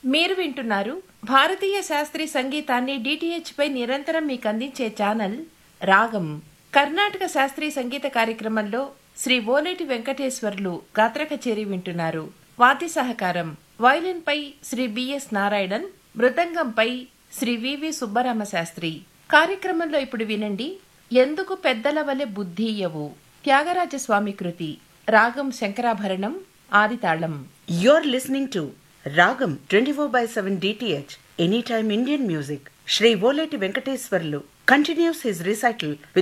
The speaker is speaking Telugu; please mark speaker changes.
Speaker 1: మీరు వింటున్నారు భారతీయ శాస్త్రీయ సంగీతాన్ని డిటిహెచ్ పై నిరంతరం మీకు అందించే ఛానల్ రాగం కర్ణాటక శాస్త్రీయ సంగీత కార్యక్రమంలో శ్రీ ఓలేటి వెంకటేశ్వర్లు గాత్ర కచేరీ వింటున్నారు వాద్య సహకారం వయలిన్ పై శ్రీ బిఎస్ నారాయణన్ మృదంగంపై శ్రీ వివి సుబ్బరామ శాస్త్రి కార్యక్రమంలో ఇప్పుడు వినండి ఎందుకు పెద్దల వలె బుద్ధియవు త్యాగరాజస్వామి కృతి రాగం Shankarabharanam ఆదితాళం
Speaker 2: You're listening to Ragam 24 by 7 DTH, Anytime Indian Music. Shri Voleti Venkateswarlu continues his recital with